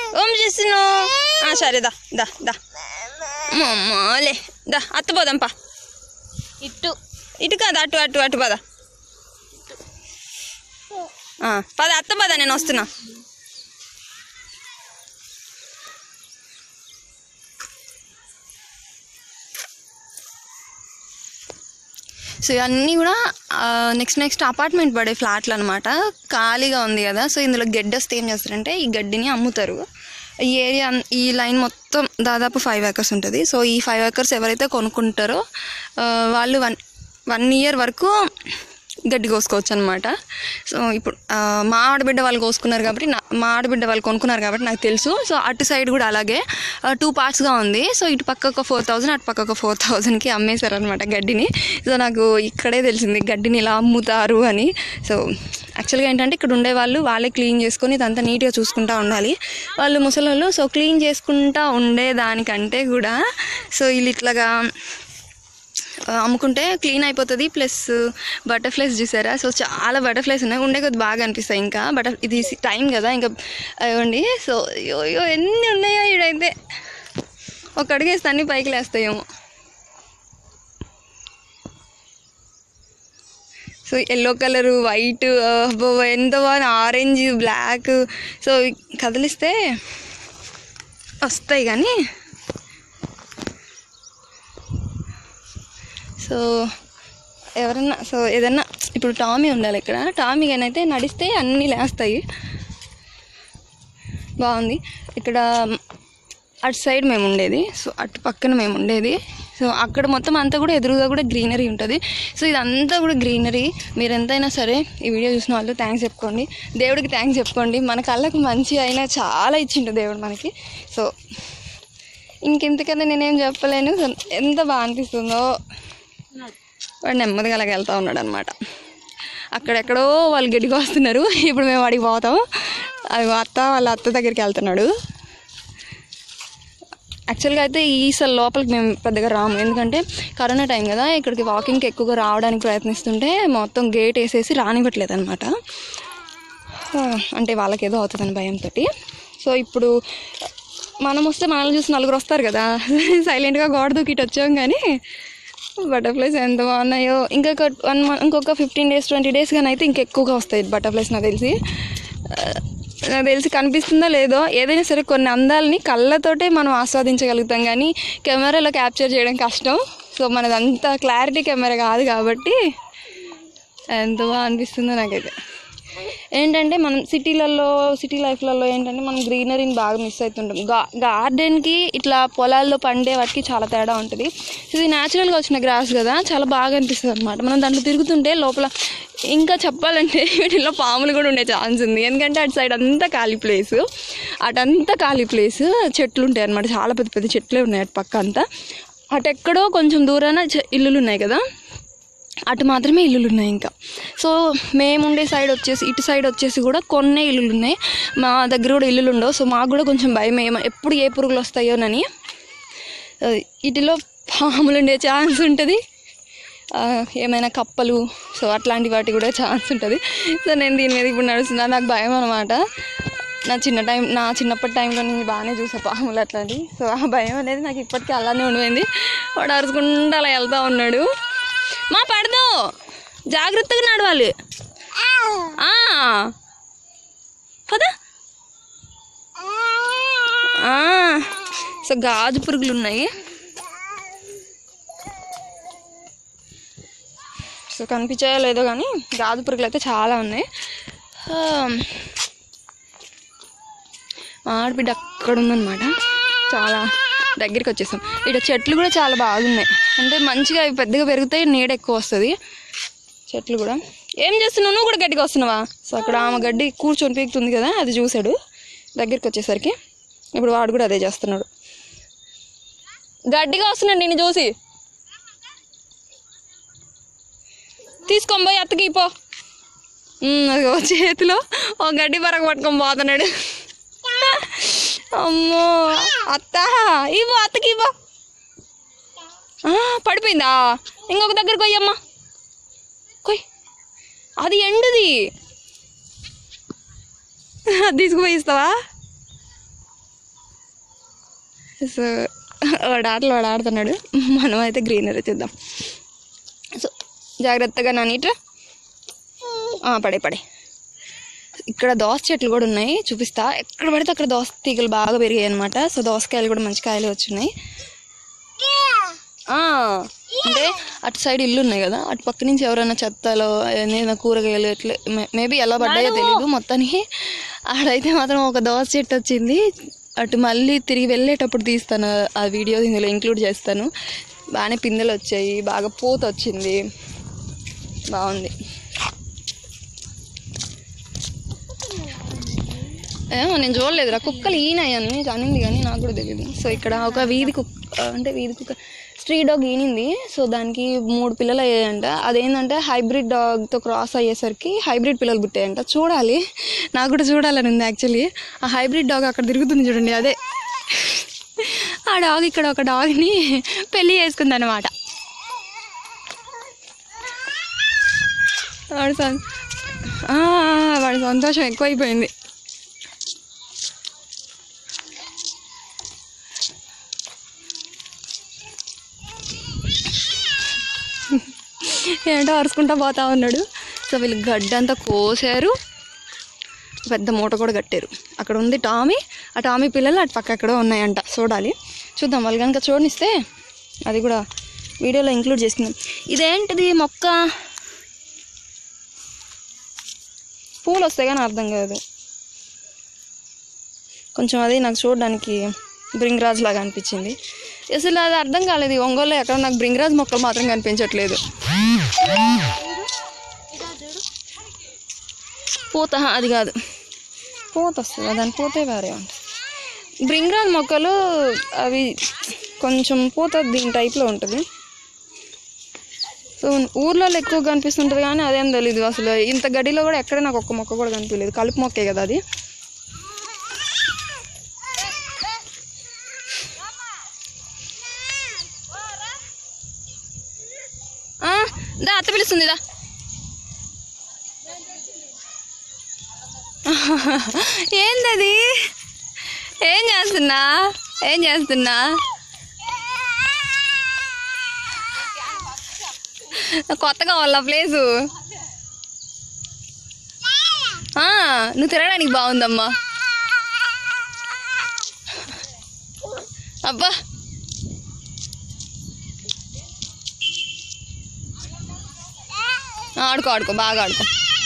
ఏం చేస్తున్నావు ఆ, సరే దా దా దా మమ్మలే దా అత్త పోదాంపా ఇట్టు ఇటు కాదు అటు అటు అటు పద ఆ, పద అత్త పద నేను వస్తున్నా సో ఇవన్నీ కూడా నెక్స్ట్ నెక్స్ట్ అపార్ట్మెంట్ పడే ఫ్లాట్లు అనమాట ఖాళీగా ఉంది కదా సో ఇందులో గడ్డి వస్తే ఏం చేస్తారంటే ఈ గడ్డిని అమ్ముతారు ఈ ఏరియా అన్- ఈ లైన్ మొత్తం దాదాపు ఫైవ్ ఏకర్స్ ఉంటుంది సో ఈ ఫైవ్ ఏకర్స్ ఎవరైతే కొనుక్కుంటారో ఆ, వాళ్ళు వన్ వన్ ఇయర్ వరకు గడ్డి కోసుకోవచ్చు అనమాట సో ఇప్పుడు ఆ, మా ఆడబిడ్డ వాళ్ళు కోసుకున్నారు కాబట్టి నా మా ఆడబిడ్డ వాళ్ళు కొనుక్కున్నారు కాబట్టి నాకు తెలుసు సో అటు సైడ్ కూడా అలాగే టూ పార్ట్స్గా ఉంది సో ఇటు పక్క ఒక ఫోర్ థౌజండ్ అటు పక్క ఒక ఫోర్ థౌజండ్కి అమ్మేశారు అనమాట గడ్డిని సో నాకు ఇక్కడే తెలిసింది గడ్డిని ఇలా అమ్ముతారు అని సో యాక్చువల్గా ఏంటంటే ఇక్కడ ఉండే వాళ్ళు వాళ్ళే క్లీన్ చేసుకొని ఇదంతా నీట్గా చూసుకుంటా ఉండాలి వాళ్ళు ముసలోళ్ళు సో క్లీన్ చేసుకుంటా ఉండేదానికంటే కూడా సో వీళ్ళు ఇట్లాగా ఆ, అమ్ముకుంటే క్లీన్ అయిపోతుంది ప్లస్ బటర్ఫ్లైస్ చూసారా సో చాలా బటర్ఫ్లైస్ ఉన్నాయి ఉండే కొద్ది బాగా అనిపిస్తాయి ఇంకా బటర్ ఇది టైం కదా ఇంకా ఇవ్వండి సో అయ్యో అయ్యో ఎన్ని ఉన్నాయో ఈడైతే ఒక అడుగేస్తే అన్ని పైకి లేస్తాయేమో సో ఎల్లో కలరు వైట్ ఎంత బాగా ఆరెంజ్ బ్లాక్ సో కదిలిస్తే వస్తాయి కానీ సో ఎవరన్నా సో ఏదన్నా ఇప్పుడు టామీ ఉండాలి ఇక్కడ టామీ అయితే నడిస్తే అన్నీ లేస్తాయి బాగుంది ఇక్కడ అటు సైడ్ మేము ఉండేది సో అటు పక్కన మేము ఉండేది సో అక్కడ మొత్తం అంతా కూడా ఎదురుగా కూడా గ్రీనరీ ఉంటుంది సో ఇదంతా కూడా గ్రీనరీ మీరు ఎంతైనా సరే ఈ వీడియో చూసిన వాళ్ళు థ్యాంక్స్ చెప్పుకోండి దేవుడికి థ్యాంక్స్ చెప్పుకోండి మన కళ్ళకు మంచి అయినా చాలా ఇచ్చిండు దేవుడు మనకి సో ఇంకెంతకన్నా నేనేం చెప్పలేను సో ఎంత బాగా అనిపిస్తుందో వాడు నెమ్మదిగా అలాగ వెళ్తూ ఉన్నాడు అనమాట అక్కడెక్కడో వాళ్ళు గడ్డికి వస్తున్నారు ఇప్పుడు మేము వాడికి పోతాం అది అత్త వాళ్ళ అత్త దగ్గరికి వెళ్తున్నాడు యాక్చువల్గా అయితే ఈ అసలు లోపలికి మేము పెద్దగా రాము ఎందుకంటే కరోనా టైం కదా ఇక్కడికి వాకింగ్కి ఎక్కువగా రావడానికి ప్రయత్నిస్తుంటే మొత్తం గేట్ వేసేసి రానివ్వట్లేదు అనమాట అంటే వాళ్ళకి ఏదో అవుతుందని భయంతో సో ఇప్పుడు మనం వస్తే మనల్ని చూసి నలుగురు వస్తారు కదా సైలెంట్గా గోడ దూకి ఇటు వచ్చాం కానీ బటర్ఫ్లైస్ ఎంత బాగున్నాయో ఇంకొక వన్ మంత్ ఇంకొక ఫిఫ్టీన్ డేస్ ట్వంటీ డేస్ కానీ అయితే ఇంకెక్కువగా వస్తాయి బటర్ఫ్లైస్ నాకు తెలిసి ఆ, నాకు తెలిసి కనిపిస్తుందో లేదో ఏదైనా సరే కొన్ని అందాలని కళ్ళతోటే మనం ఆస్వాదించగలుగుతాం కానీ కెమెరాలో క్యాప్చర్ చేయడం కష్టం సో మనదంతా క్లారిటీ కెమెరా కాదు కాబట్టి ఎంత బాగా అనిపిస్తుందో నాకైతే ఏంటంటే మనం సిటీలలో సిటీ లైఫ్లలో ఏంటంటే మనం గ్రీనరీని బాగా మిస్ అవుతుంటాం గా గార్డెన్కి ఇట్లా పొలాల్లో పండే వాటికి చాలా తేడా ఉంటుంది ఇది న్యాచురల్గా వచ్చిన గ్రాస్ కదా చాలా బాగా అనిపిస్తుంది అనమాట మనం దాంట్లో తిరుగుతుంటే లోపల ఇంకా చెప్పాలంటే వీటిలో పాములు కూడా ఉండే ఛాన్స్ ఉంది ఎందుకంటే అటు సైడ్ అంతా ఖాళీ ప్లేస్ అటంతా ఖాళీ ప్లేస్ చెట్లు ఉంటాయి అనమాట చాలా పెద్ద పెద్ద చెట్లే ఉన్నాయి అటు పక్క అంతా అటు ఎక్కడో కొంచెం దూరాన చె- ఇల్లులు ఉన్నాయి కదా అటు మాత్రమే ఇల్లులు ఉన్నాయి ఇంకా సో మేము ఉండే సైడ్ వచ్చేసి ఇటు సైడ్ వచ్చేసి కూడా కొన్నే ఇల్లులు ఉన్నాయి మా దగ్గర కూడా ఇల్లులు ఉండవు సో మాకు కూడా కొంచెం భయం ఏమ ఎప్పుడు ఏ పురుగులు వస్తాయోనని ఆ, ఇటిలో పాములు ఉండే ఛాన్స్ ఉంటుంది ఆ, ఏమైనా కప్పలు సో అట్లాంటి వాటి కూడా ఛాన్స్ ఉంటుంది సో నేను దీని మీద ఇప్పుడు నడుస్తున్నాను నాకు భయం అనమాట నా చిన్న టైం నా చిన్నప్పటి టైంలో నేను బాగానే చూసా పాములు అట్లాంటివి సో ఆ భయం అనేది నాకు ఇప్పటికీ అలానే ఉండిపోయింది వాడు అరుచుకుంటూ అలా వెళ్తా ఉన్నాడు మా పడదు జాగ్రత్తగా నడవాలి ఆ. పద ఆ. సో గాజు పురుగులు ఉన్నాయి సో కనిపించాయో లేదో కానీ గాజు పురుగులు అయితే చాలా ఉన్నాయి ఆ, మా ఆడబిడ్డ అక్కడ ఉందన్నమాట చాలా దగ్గరికి వచ్చేసాం ఇక్కడ చెట్లు కూడా చాలా బాగున్నాయి అంటే మంచిగా అవి పెద్దగా పెరుగుతాయి నీడ ఎక్కువ వస్తుంది చెట్లు కూడా ఏం చేస్తున్నావు నువ్వు కూడా గడ్డికి వస్తున్నావా సో అక్కడ ఆమె గడ్డి కూర్చొని పీకుతుంది కదా అది చూశాడు దగ్గరికి వచ్చేసరికి ఇప్పుడు వాడు కూడా అదే చేస్తున్నాడు గడ్డిగా వస్తున్నాడు నేను చూసి తీసుకొని పోయి అత్తకి పో ఉమ్, అదిగో చేతిలో ఒక గడ్డి పరగ పట్టుకొని పోతున్నాడు అమ్మో అత్త ఇవ్వు అత్తకి ఇవ్వు ఆ, పడిపోయిందా ఇంకొక దగ్గరకు పోయమ్మా కొయ్ అది ఎండుది అది తీసుకుపోయి ఇస్తావా సో వాడు ఆటలు వాడు ఆడుతున్నాడు మనం అయితే గ్రీనరీ చూద్దాం సో జాగ్రత్తగా నా నీట పడే పడే ఇక్కడ దోస చెట్లు కూడా ఉన్నాయి చూపిస్తా ఎక్కడ పడితే అక్కడ దోస తీగలు బాగా పెరిగాయి అనమాట సో దోసకాయలు కూడా మంచి కాయలు వచ్చినాయి ఆ, అంటే అటు సైడ్ ఇల్లు ఉన్నాయి కదా అటు పక్క నుంచి ఎవరైనా చెత్తలో ఏదైనా కూరగాయలు ఎట్లా మేబీ ఎలా పడ్డాయో తెలియదు మొత్తానికి ఆడైతే మాత్రం ఒక దోస చెట్టు వచ్చింది అటు మళ్ళీ తిరిగి వెళ్ళేటప్పుడు తీస్తాను ఆ వీడియో ఇందులో ఇంక్లూడ్ చేస్తాను బాగానే పిందెలు వచ్చాయి బాగా పూత వచ్చింది బాగుంది ఏమో నేను చూడలేదురా కుక్కలు ఈనాయని అనింది కానీ నాకు కూడా తెలియదు సో ఇక్కడ ఒక వీధి కుక్క అంటే వీధి కుక్క స్ట్రీట్ డాగ్ ఈనింది సో దానికి మూడు పిల్లలు అయ్యాయంట అదేంటంటే హైబ్రిడ్ డాగ్తో క్రాస్ అయ్యేసరికి హైబ్రిడ్ పిల్లలు పుట్టాయంట చూడాలి నాకు కూడా చూడాలని ఉంది యాక్చువల్లీ ఆ హైబ్రిడ్ డాగ్ అక్కడ తిరుగుతుంది చూడండి అదే ఆ డాగ్ ఇక్కడ ఒక డాగ్ని పెళ్ళి చేసుకుంది అనమాట వాడి సం- ఆ, వాడి సంతోషం ఎక్కువైపోయింది ఏంటో అరుచుకుంటా పోతా ఉన్నాడు సో వీళ్ళు గడ్డంతా కోసారు పెద్ద మూట కూడా కట్టారు అక్కడ ఉంది టామీ ఆ టామీ పిల్లలు అటు పక్క ఎక్కడో ఉన్నాయంట చూడాలి చూద్దాం వాళ్ళు కనుక చూడనిస్తే అది కూడా వీడియోలో ఇంక్లూడ్ చేసుకుందాం ఇదేంటిది మొక్క పూలు వస్తాయి కానీ అర్థం కాదు కొంచెం అది నాకు చూడడానికి బ్రింగ్రాజ్ లాగా అనిపించింది అసలు అది అర్థం కాలేదు ఈ ఒంగోలు ఎక్కడ నాకు బ్రింగ్రాజ్ మొక్కలు మాత్రం కనిపించట్లేదు పూత హా, అది కాదు పూత వస్తుంది దాని పూతే వేరే ఉంటుంది బ్రింగ్రాజ్ మొక్కలు అవి కొంచెం పూత దీని టైప్లో ఉంటుంది సో ఊర్లలో ఎక్కువ కనిపిస్తుంటుంది కానీ అదేం తెలీదు అసలు ఇంత గడిలో కూడా ఎక్కడ నాకు ఒక్క మొక్క కూడా కనిపించలేదు కలుపు మొక్కే కదా అది ఆ, దా అత్త పిలుస్తుంది దా ఏందది ఏం చేస్తున్నా ఏం చేస్తున్నా కొత్తగా వాళ్ళ ప్లేసు ఆ, నువ్వు తిరగడానికి బాగుందమ్మా అబ్బా ఆడుకో ఆడుకో బాగా ఆడుకో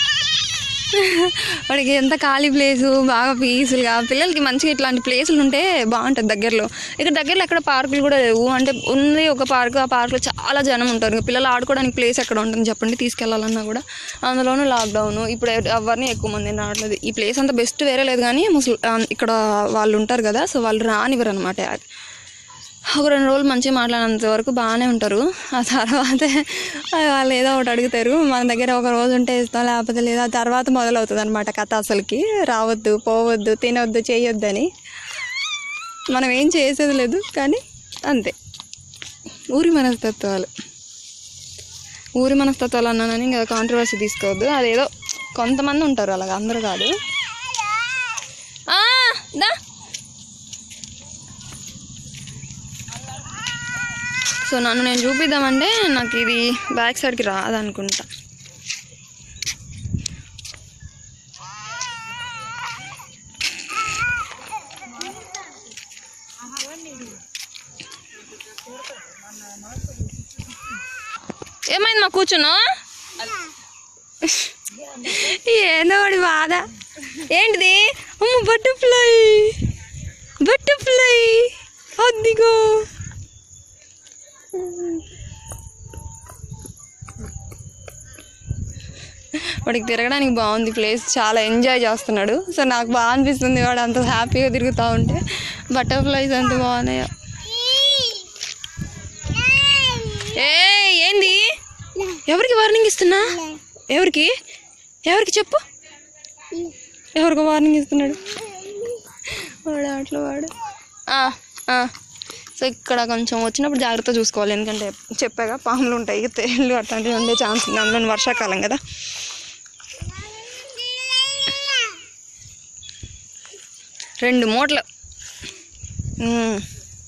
వాడికి ఎంత ఖాళీ ప్లేసు బాగా పీస్ఫుల్గా పిల్లలకి మంచిగా ఇట్లాంటి ప్లేసులు ఉంటే బాగుంటుంది దగ్గరలో ఇక్కడ దగ్గరలో ఎక్కడ పార్కులు కూడా లేవు అంటే ఉంది ఒక పార్క్ ఆ పార్క్లో చాలా జనం ఉంటారు ఇంకా పిల్లలు ఆడుకోవడానికి ప్లేస్ ఎక్కడ ఉంటుంది చెప్పండి తీసుకెళ్ళాలన్నా కూడా అందులోనూ లాక్డౌన్ ఇప్పుడు ఎవ- ఎవరిని ఎక్కువ మంది రావట్లేదు ఈ ప్లేస్ అంత బెస్ట్ వేరే లేదు కానీ ముసలి ఆ, ఇక్కడ వాళ్ళు ఉంటారు కదా సో వాళ్ళు రానివ్వరు అనమాట ఒక రెండు రోజులు మంచిగా మాట్లాడినంత వరకు బాగానే ఉంటారు ఆ తర్వాత వాళ్ళు ఏదో ఒకటి అడుగుతారు మన దగ్గర ఒక రోజు ఉంటే ఇస్తాం లేకపోతే లేదా ఆ తర్వాత మొదలవుతుంది అనమాట కథ అసలుకి రావద్దు పోవద్దు తినొద్దు చేయొద్దని మనం ఏం చేసేది లేదు కానీ అంతే ఊరి మనస్తత్వాలు ఊరి మనస్తత్వాలు అన్నానని ఇంకా కాంట్రవర్సీ తీసుకోవద్దు అదేదో కొంతమంది ఉంటారు అలాగా అందరూ కాదు ఆ, దా సో నన్ను నేను చూపిద్దామంటే నాకు ఇది బ్యాక్ సైడ్కి రాదనుకుంటా ఏమైంది మా కూర్చున్నా ఏందో వాడి బాధ ఏంటిది అమ్మ బటర్ఫ్లై బటర్ఫ్లై అద్దిగో వాడికి తిరగడానికి బాగుంది ప్లేస్ చాలా ఎంజాయ్ చేస్తున్నాడు సో నాకు బాగా అనిపిస్తుంది వాడు అంత హ్యాపీగా తిరుగుతూ ఉంటే బటర్ఫ్లైస్ ఎంత బాగున్నాయో ఏ ఏంది ఎవరికి వార్నింగ్ ఇస్తున్నా ఎవరికి ఎవరికి చెప్పు ఎవరికి వార్నింగ్ ఇస్తున్నాడు వాడు అట్లా వాడు ఆ, ఆ. సో ఇక్కడ కొంచెం వచ్చినప్పుడు జాగ్రత్త చూసుకోవాలి ఎందుకంటే చెప్పాగా పాములు ఉంటాయి తేళ్ళు అట్లాంటివి ఉండే ఛాన్స్ ఉంది అందులో వర్షాకాలం కదా రెండు మూటలు ఉమ్.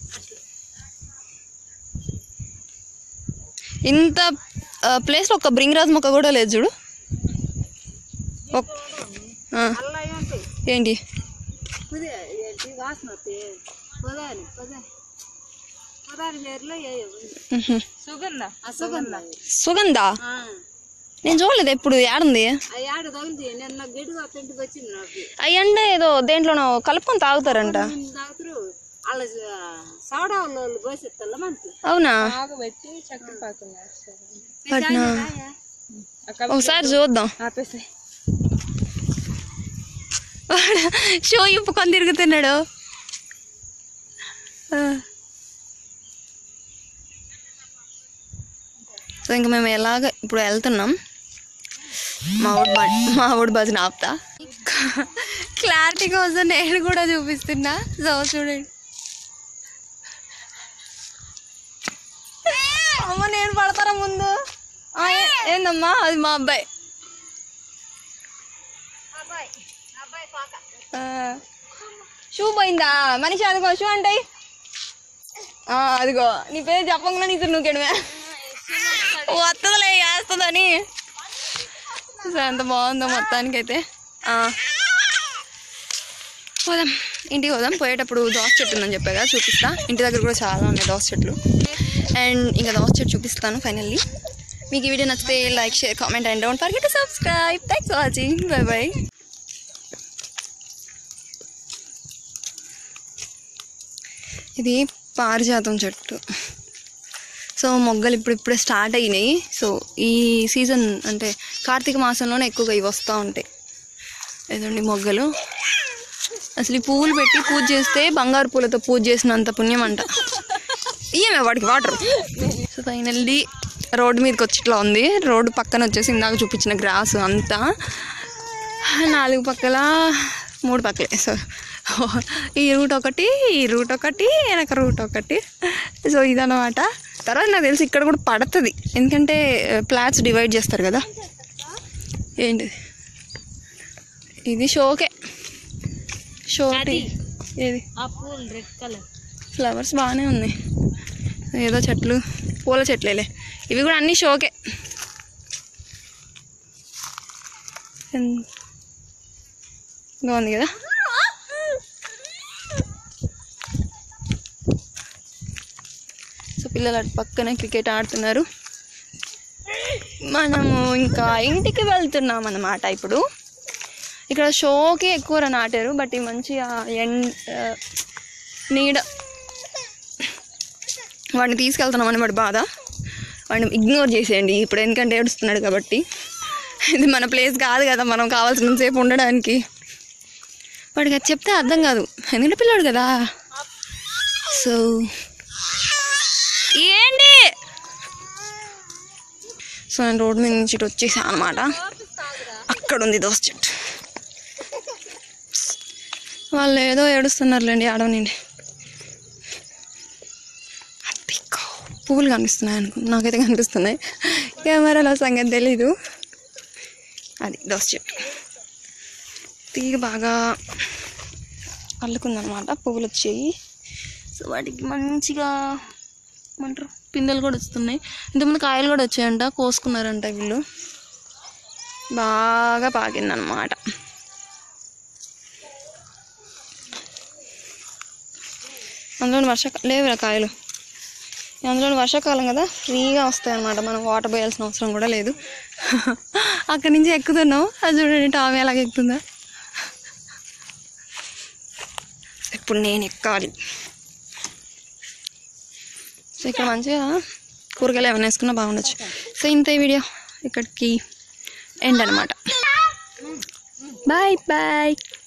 ఇంత ప్లేస్లో ఒక బ్రింగరాజ్ మొక్క కూడా లేదు చూడు ఒక్- ఆ, అల్లయ్య ఉంటాయి ఏంటి పుదే ఏంటి వాసన వస్తాయి పొదాలి పొదా పొదాలి పేరులో ఉహు. సుగంధ సుగంధ సుగంధ నేను చూడలేదు ఎప్పుడు ఏడుంది ఆ యాడ తగిలితే నిన్న గడ్డిగా ఇంటికి వచ్చింది నాకు అయ్యంటే ఏదో దేంట్లోనో కలుపుకొని తాగుతారంట నిన్న తాగుతారు వాళ్ళ సోడా వాళ్ళు పోసేస్తాల మనకి అవునా పెట్టి చక్కెర పాకుండా పట్నా ఒకసారి చూద్దాం ఆపేసాయి షో ఇప్పుకొని తిరుగుతున్నాడు ఆ. సో ఇంకా మేము ఎలాగ ఇప్పుడు వెళ్తున్నాం మా ఊడి బ మా ఊడి భజన ఆపుతా క్లారిటీ కోసం నేను కూడా చూపిస్తున్నా సో చూడండి అమ్మ నేను పడతారా ముందు ఆ, ఏ- ఏందమ్మా అది మా అబ్బాయి ఆ. షూ పోయిందా మనిషి అదిగో షూ అంటే అదిగో నీ పేరు చెప్పకుండా నీ నువ్వు కెడమే వస్తుందిలే వేస్తుందని సో ఎంత బాగుందో మొత్తానికైతే ఆ. పోదాం ఇంటికి పోదాం పోయేటప్పుడు దోస చెట్టు ఉందని చెప్పా కదా చూపిస్తా ఇంటి దగ్గర కూడా చాలా ఉన్నాయి దోస చెట్లు అండ్ ఇంకా దోస చెట్టు చూపిస్తాను ఫైనల్లీ మీకు ఈ వీడియో నచ్చితే like share comment and don't forget to subscribe thanks for watching bye bye ఇది పారిజాతం చెట్టు సో మొగ్గలు ఇప్పుడు ఇప్పుడే స్టార్ట్ అయినాయి సో ఈ సీజన్ అంటే కార్తీక మాసంలోనే ఎక్కువగా ఇవి వస్తూ ఉంటాయి ఏదండి మొగ్గలు అసలు ఈ పువ్వులు పెట్టి పూజ చేస్తే బంగారు పూలతో పూజ చేసినంత పుణ్యం అంట ఇయ్యమే వాడికి వాటర్ సో ఫైనల్లీ రోడ్డు మీదకి వచ్చి ఇట్లా ఉంది రోడ్డు పక్కన వచ్చేసి ఇందాక చూపించిన గ్రాస్ అంతా నాలుగు పక్కల మూడు పక్కలే సో ఈ రూట్ ఒకటి ఈ రూట్ ఒకటి వెనక రూట్ ఒకటి సో ఇదన్నమాట తర్వాత నాకు తెలిసి ఇక్కడ కూడా పడుతుంది ఎందుకంటే ప్లాట్స్ డివైడ్ చేస్తారు కదా ఏంటి ఇది షోకే షోకి ఏది ఆ పూలు రెడ్ కలర్ ఫ్లవర్స్ బాగానే ఉన్నాయి ఏదో చెట్లు పూల చెట్లేలే ఇవి కూడా అన్నీ షోకే ఎన్- బాగుంది కదా సో పిల్లలు అటు పక్కనే క్రికెట్ ఆడుతున్నారు మనము ఇంకా ఇంటికి వెళ్తున్నాం అన్నమాట ఇప్పుడు ఇక్కడ షోకి ఎక్కువ నాటారు బట్ ఈ మంచిగా ఎండ్ ఆ, నీడ వాడిని తీసుకెళ్తున్నామని వాడి బాధ వాడిని ఇగ్నోర్ చేసేయండి ఇప్పుడు ఎందుకంటే ఏడుస్తున్నాడు కాబట్టి ఇది మన ప్లేస్ కాదు కదా మనం కావాల్సినంత సేపు ఉండడానికి వాడికి అది చెప్తే అర్థం కాదు ఎందుకంటే పిల్లాడు కదా సో ఏంటి సో నేను రోడ్డు మీద నుంచి ఇటు వచ్చేసాను అనమాట అక్కడ ఉంది దోశ చెట్టు వాళ్ళు ఏదో ఏడుస్తున్నారులేండి ఆడవనండి పిక్కో పువ్వులు కనిపిస్తున్నాయి అనుకో నాకైతే కనిపిస్తున్నాయి కెమెరాలో సంగతి తెలీదు అది దోశ చెట్టు తీగ బాగా అల్లుకుందనమాట పువ్వులు వచ్చాయి సో వాటికి మంచిగా ఏమంటారు పిందెలు కూడా వస్తున్నాయి ఇంతకుముందు కాయలు కూడా వచ్చాయంట కోసుకున్నారంట వీళ్ళు బాగా పాకిందనమాట అందులో వర్షాక లేవురా కాయలు అందులో వర్షాకాలం కదా ఫ్రీగా వస్తాయి అన్నమాట మనం వాటర్ పోయాల్సిన అవసరం కూడా లేదు అక్కడి నుంచి ఎక్కుతున్నాం అది చూడండి టామీ ఎలాగ ఎక్కుతుందా ఇప్పుడు నేను ఎక్కాలి సో ఇక్కడ మంచిగా కూరగాయలు ఏమైనా వేసుకున్నా బాగుండొచ్చు సో ఇంత ఈ వీడియో ఇక్కడికి ఎండ్ అనమాట బాయ్ బాయ్